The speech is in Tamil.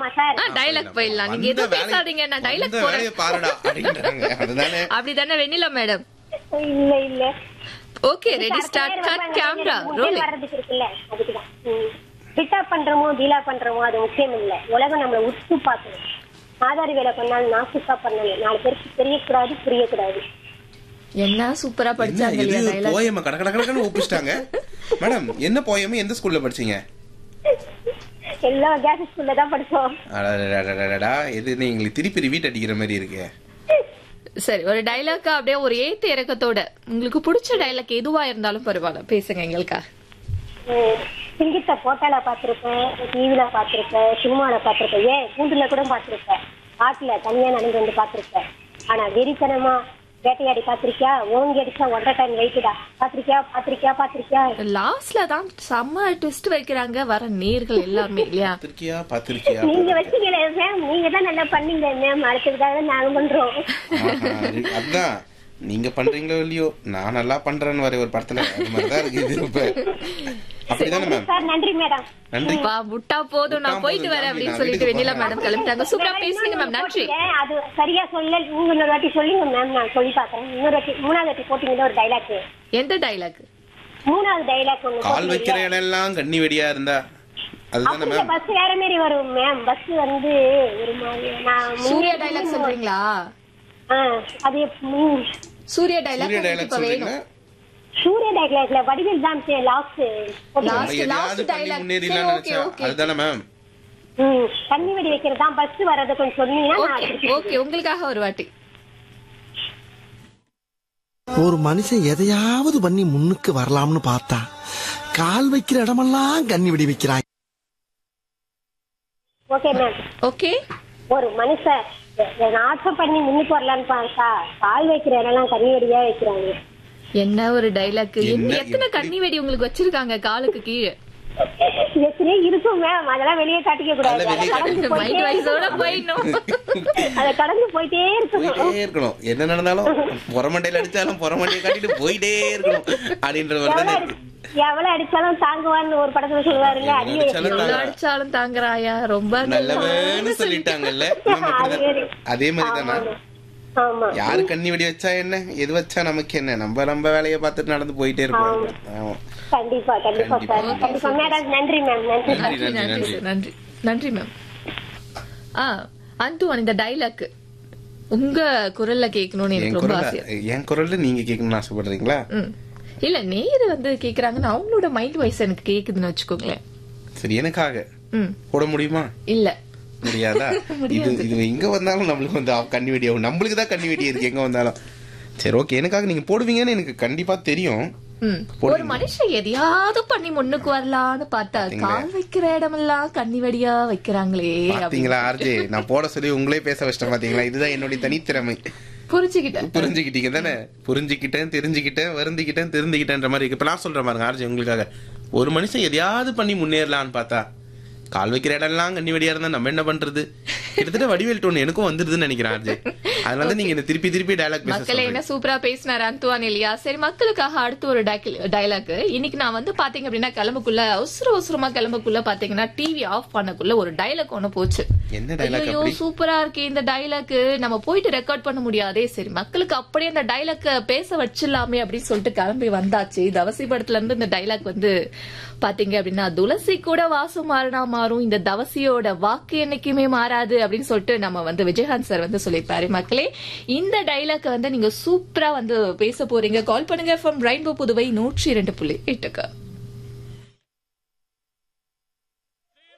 சார் டைலாக் போயிடலாம் நீங்க வந்த எதுவும் வேலையை- பேசாதீங்க நான் டைலாக் வந்த போறேன் வேலையை பாருடா அப்படின்றாங்க அதுதானே அப்படிதானே வெண்ணிலா மேடம் இல்ல இல்ல okay ready start cut camera rolling வர்றதுக்கு இருக்குல்ல அதுக்குதான் ஃபிட்டா பண்றோமோ டீலா பண்றோமோ அது முக்கியம் இல்ல உலகம் நம்மள உத்து பார்க்கணும் ஆதாரி வேலை பண்ணாலும் நாசுக்கா பண்ணணும் நாலு பேருக்கு தெரியக்கூடாது புரியக்கூடாது என்ன சூப்பரா என்ன படிச்சாங்க இல்லையா இது டைலாக் போயம கட கட கடன்னு ஒப்பிச்சிட்டாங்க மேடம் என்ன போயம எந்த ஸ்கூல்ல படிச்சீங்க எல்லா கேஸ் ஸ்கூல்ல தான் படிச்சோம் அடடடடடடா, இது எங்களுக்கு திருப்பி ரிவீட் அடிக்கிற மாதிரி இருக்கு சரி ஒரு டைலாக் அப்படியே ஒரு ஏத்த இறக்கத்தோட உங்களுக்கு பிடிச்ச டைலாக் எதுவா இருந்தாலும் பரவாயில்ல பேசுங்க எங்களுக்கா சிங்கித்த போட்டால பாத்திருப்பேன் டிவில பாத்திருப்பேன் சினிமால பாத்திருப்பேன் ஏன் கூண்டுல கூட பாத்திருப்பேன் காட்டுல தனியா நடந்து வந்து பாத்திருப்பேன் ஆனா வெறித்தனமா வேட்டையாடி பாத்திருக்கியா ஓங்கி அடிச்சா ஒன்றரை டன் வெயிட்டுடா பாத்திருக்கியா பாத்திருக்கியா பாத்திருக்கியா லாஸ்ட்ல தான் செம்ம ட்விஸ்ட் வைக்கிறாங்க வர நேர்கள் எல்லாருமே இல்லையா பாத்திருக்கியா பாத்திருக்கியா நீங்க வச்சீங்களே மேம் நீங்க தான் நல்லா பண்ணீங்க மேம் அடுத்ததுக்காக நாங்க பண்றோம் ஆஹா, அது- அதான் நீங்க பண்றீங்களோ இல்லையோ நான் நல்லா பண்றேன்னு வர ஒரு படத்துல அது மாதிரிதான் இருக்கு இது இப்ப அப்படிதானே மேம் சார் நன்றி மேடம் நன்றி பா விட்டா போதும் நான் விட்டா போயிட்டு போதும், வரேன் சாமி, அப்படின்னு நான் சொல்லிட்டு வீட்டுக்கு வெண்ணிலா போறேன். மேடம் கிளம்பிட்டாங்க சூப்பரா பேசுறீங்க மேம் நன்றி போட்டீங்க, அது சரியா சொல்ல நீங்க இன்னொரு வாட்டி சொல்லுங்க மேம் நான் சொல்லி பாக்குறேன் இன்னொரு வாட்டி மூணாவது வாட்டி போட்டீங்கன்னா ஒரு டைலாக் எந்த டைலாக் மூணாவது டைலாக் ஒண்ணு கால் போட்டீங்கல்ல? வைக்கிற இடம் எல்லாம் கண்ணி வெடியா இருந்தா அதுதானே அப்படியே மேம் பஸ் வேற மாதிரி வரும் மேம் பஸ் வந்து ஒரு மாதிரி நான் சூர்யா முன்னாடி டைலாக் சொல்றீங்களா ஆ, அது ம், சூர்யா டைலாக் சூரிய உங்களுக்கு டைலாக் இப்ப சொல்றீங்களா வேணும் சூர்யா டைலாக்ல வடிவில் தான் லாஸ்ட் Last- நம்ம last எதையாவது பண்ணி dialogue. முன்னேறிலாம் சரி, நினைச்சா okay, okay. அதுதானே மேம் தண்ணி வெடி வைக்கிறது தான் பஸ் வர்றது கொஞ்சம் சொன்னீங்கன்னா நான் ஓகே திருப்பி ஓகே உங்களுக்காக ஒரு வாட்டி ஒரு மனுஷன் எதையாவது பண்ணி முன்னுக்கு வரலாம்னு பார்த்தா கால் வைக்கிற இடமெல்லாம் கண்ணி வெடி வைக்கிறான் ஓகே மேம் ஓகே ஒரு மனுஷன் நாட்டம் பண்ணி முன்னுக்கு வரலான்னு பார்த்தா கால் வைக்கிற இடம்லாம் கண்ணி வெடியா வைக்கிறாங்க என்ன ஒரு டைலாக் என்ன, எத்தனை எப்படி? கண்ணி வெடி உங்களுக்கு வச்சிருக்காங்க காலுக்கு கீழே எத்தனையோ இருக்கும் மேம் அதெல்லாம் வெளியே காட்டிக்க கூடாது அதெல்லாம் வெளியே அதை கடந்து மைண்ட் போயிட்டே வைஸோட இருக்கணும். போயிடணும் அதை கடந்து போயிட்டே இருக்கணும் போயிட்டே இருக்கணும் என்ன நடந்தாலும் புறமண்டையில அடிச்சாலும் புறமண்டையை காட்டிட்டு போயிட்டே இருக்கணும் அப்படின்ற மாதிரி தானே எவ்வளவு இருக்கு அடி- எவ்வளவு அடிச்சாலும் தாங்குவான்னு ஒரு படத்துல சொல்லுவாருங்க எவ்வளவு அடியே அடிச்சாலும் எவ்வளவு தாங்க. அடிச்சாலும் தாங்குறாயா ரொம்ப நல்லவேன்னு சொல்லிட்டாங்கல்ல மேம் அப்படிதான் அதே மாதிரி தானா ஆமா யாரு கண்ணி வெடி வச்சா என்ன எது வச்சா நமக்கு என்ன நம்ம நம்ம வேலையை பார்த்துட்டு நடந்து போயிட்டே இருப்போம் ஆமா. கண்டிப்பா கண்டிப்பா கண்டிப்பா. சார் கண்டிப்பா மேடம் நன்றி மேம் நன்றி நன்றி, நன்றி நன்றி, நன்றி நன்றி. சார் நன்றி நன்றி மேம் ஆ அந்துவன் இந்த டைலாக் உங்க குரல்ல கேட்கணும்னு என் எனக்கு ரொம்ப குரல்ல ஆசையா என் குரல்ல நீங்க கேட்கணும்னு ஆசைப்படுறீங்களா ம். இல்ல நேரு வந்து கேக்குறாங்கன்னு அவங்களோட மைண்ட் வாய்ஸ் எனக்கு கேக்குதுன்னு வச்சுக்கோங்களேன் சரி எனக்காக ம் போட முடியுமா இல்ல முடியாதா இது இது எங்க வந்தாலும் நம்மளுக்கு வந்து அவ- கண்ணி வெடி ஆகும் நம்மளுக்கு தான் கண்ணி வெடி இருக்கு எங்க வந்தாலும் சரி ஓகே எனக்காக நீங்க போடுவீங்கன்னு எனக்கு கண்டிப்பா தெரியும் ம். ஒரு மனுஷன் எதையாவது பண்ணி முன்னுக்கு வரலான்னு பார்த்தா கால் வைக்கிற இடமெல்லாம் கண்ணி வெடியா வைக்கிறாங்களே அப்படி பாத்தீங்களா ஆர்ஜே நான் போட சொல்லி உங்களே பேச வச்சிட்டேன் பாத்தீங்களா இதுதான் என்னுடைய தனித்திறமை புரிஞ்சுக்கிட்டேன் புரிஞ்சுக்கிட்டீங்க தானே புரிஞ்சுக்கிட்டேன் தெரிஞ்சுக்கிட்டேன் வருந்திக்கிட்டேன் திருந்திக்கிட்டேன்ற மாதிரி இருக்கு இப்ப நான் சொல்றேன் பாருங்க ஆர்ஜி உங்களுக்காக ஒரு மனுஷன் எதையாவது பண்ணி முன்னேறலான்னு பார்த்தா கால் வைக்கிற இடம்லாம் கண்ணி வெடியா இருந்தா நம்ம என்ன பண்றது கிட்டத்தட்ட வடிவேல் டோன் எனக்கும் வந்துருதுன்னு நினைக்கிறேன் ஆர்ஜி அதனால தான் நீங்க என்ன திருப்பி திருப்பி டயலாக் பேச மக்களே என்ன சொல்றீங்க சூப்பரா பேசினாரு அந்துவான் இல்லையா சரி மக்களுக்காக அடுத்து ஒரு டைலாக் இன்னைக்கு நான் வந்து பாத்தீங்க அப்படின்னா கிளம்புக்குள்ள அவசர அவசரமா கிளம்புக்குள்ள பாத்தீங்கன்னா டிவி ஆஃப் பண்ணக்குள்ள ஒரு டைலாக் ஒண்ணு போச்சு என்ன dialogue ஐயோ அப்படி? சூப்பரா இருக்கே இந்த டைலாக் நம்ம போயிட்டு ரெக்கார்ட் பண்ண முடியாதே சரி மக்களுக்கு அப்படியே அந்த டைலாக் பேச வச்சிடலாமே அப்படின்னு சொல்லிட்டு கிளம்பி வந்தாச்சு தவசி படத்துல இருந்து இந்த டைலாக் வந்து பாத்தீங்க அப்படின்னா துளசி கூட வாசம் மாறினா மாறும் இந்த தவசியோட வாக்கு என்னைக்குமே மாறாது அப்படின்னு சொல்லிட்டு நம்ம வந்து விஜயகாந்த் சார் வந்து சொல்லியிருப்பாரு மக்களே இந்த டைலாக் வந்து நீங்க சூப்பரா வந்து பேச போறீங்க கால் பண்ணுங்க ஃப்ரம் ரெயின்போ புதுவை நூற்றி இரண்டு புள்ளி எட்டுக்கு